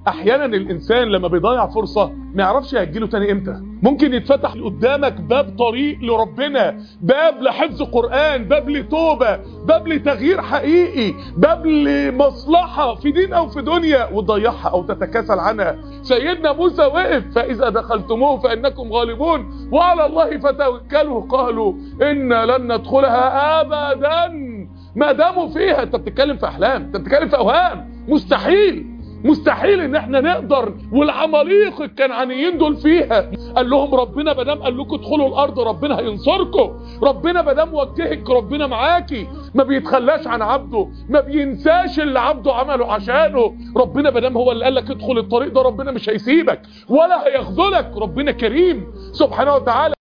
احيانا الانسان لما بيضيع فرصة ما يعرفش هتجيله تاني امتى ممكن يتفتح قدامك باب طريق لربنا باب لحفظ قرآن باب لتوبة باب لتغيير حقيقي باب لمصلحة في دين او في دنيا وتضيعها او تتكاسل عنها سيدنا موسى وقف فاذا دخلتموه فانكم غالبون وعلى الله فتوكلوا قالوا إنا لن ندخلها ابدا ما داموا فيها انت بتتكلم في احلام انت بتتكلم في اوهام مستحيل مستحيل ان احنا نقدر والعماليق الكنعانيين دول فيها قال لهم ربنا مادام قال لكم ادخلوا الارض ربنا هينصركم ربنا مادام وجهك ربنا معاكي ما بيتخلاش عن عبده ما بينساش اللي عبده عمله عشانه ربنا مادام هو اللي قال لك ادخل الطريق ده ربنا مش هيسيبك ولا هيخذلك ربنا كريم سبحانه وتعالى